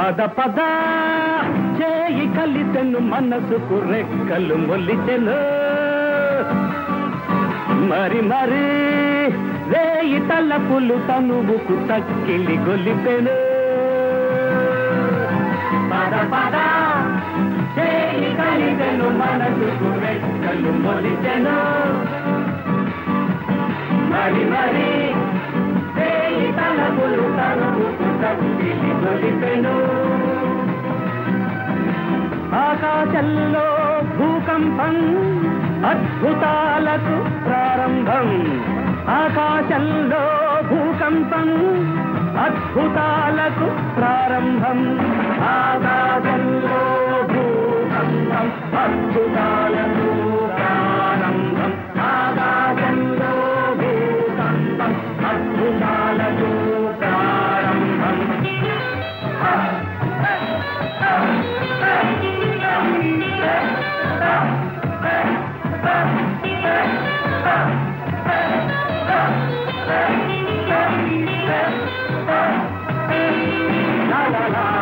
పద పద చేయి కలిసెను మనసుకు రెక్కలు మొలిచెను మరి మరి వేయి తలపులు తనువుకు తక్కిలి గొలిపెను పద పద చేయి కలిసెను మనసుకు రెక్కలు మొలిచెను మరి మరి వేయి తలపులు తనువుకు తక్కిలి గొలిపెను ఆకాశంలో భూకంపం అద్భుతాలకు ప్రారంభం ఆకాశంలో భూకంపం అద్భుతాలకు ప్రారంభం ఆకాశంలో భూకంపం అద్భుతాలకు ప్రారంభం ఆకాశంలో భూకంపం అద్భుతాలకు ప్రారంభం La la la